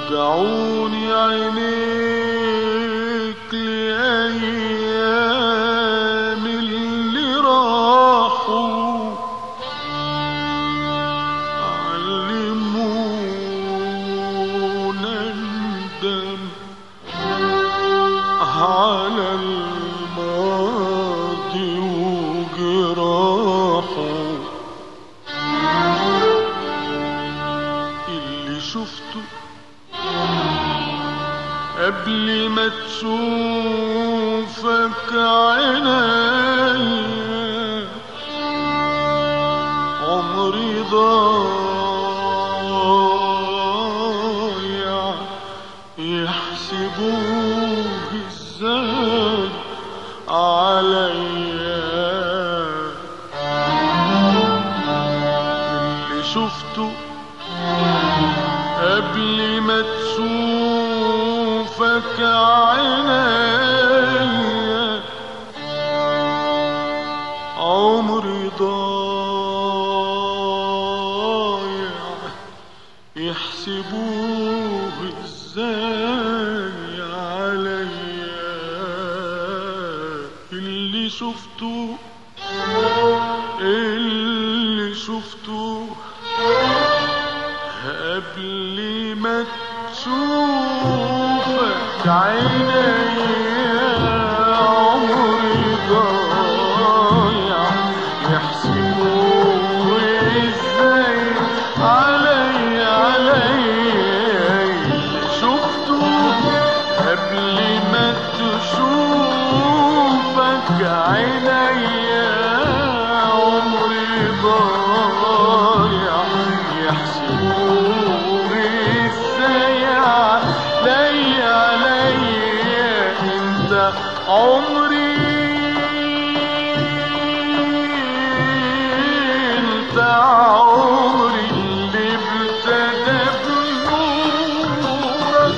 رجعوني عينيك لأيام اللي راحوا علمونا ندم على الماضي وجراحه اللي شفته قبل ما تشوفك عينيا عمري ضايع يحسبوه ازاي عليا اللي شفته قبل ما تشوفك عينيا عمري ضايع يحسبوه ازاي عليا اللي شفته اللي شفته قبل ما تشوفك عينيا عمري ضايع يحسبوه ازاي علي علي شفته قبل ما تشوفك عينيا عمري ضايع يحسبوه ازاي علي علي انت عمري انت عمري اللي ابتدى بنورك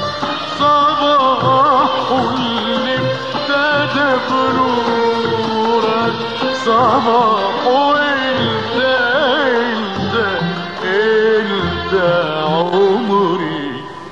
صباح اللي ابتدى بنورك صباح وانت انت انت عمري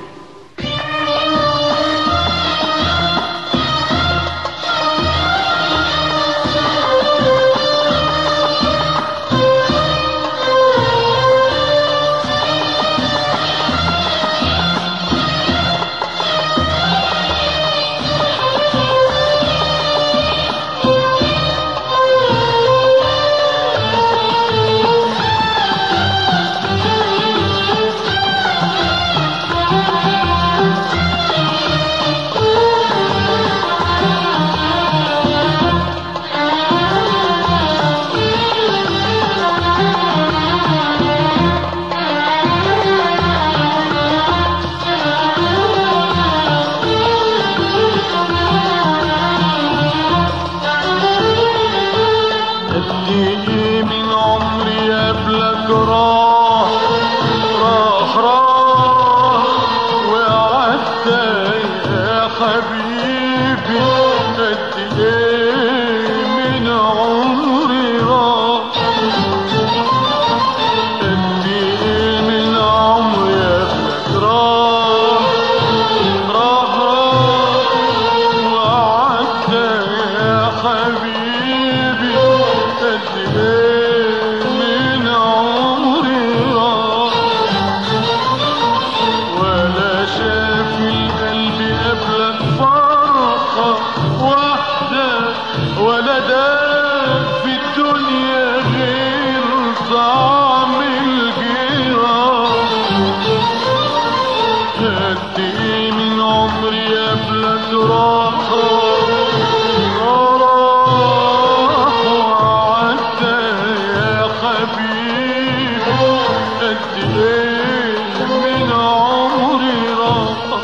قد ايه من عمري قبلك راح راح راح وعدت يا حبيبي قد ايه من عمري راح قد ايه من عمري قبلك راح راح راح وعدت يا حبيبي قد ايه من عمري راح ولا شاف القلب قبلك فرحة واحدة ولا داب في الدنيا غير طعم الجراح قد ايه من عمري قبلك راح راح وعدت يا حبيبي قد ايه من عمري راح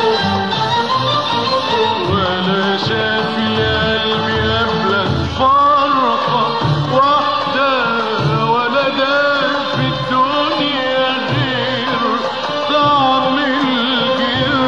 ولا شاف قلبي قبلك فرحة واحدة ولا داب في الدنيا غير طعم الجراح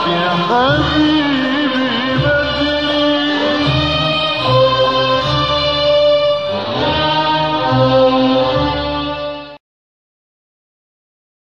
يا حبيبي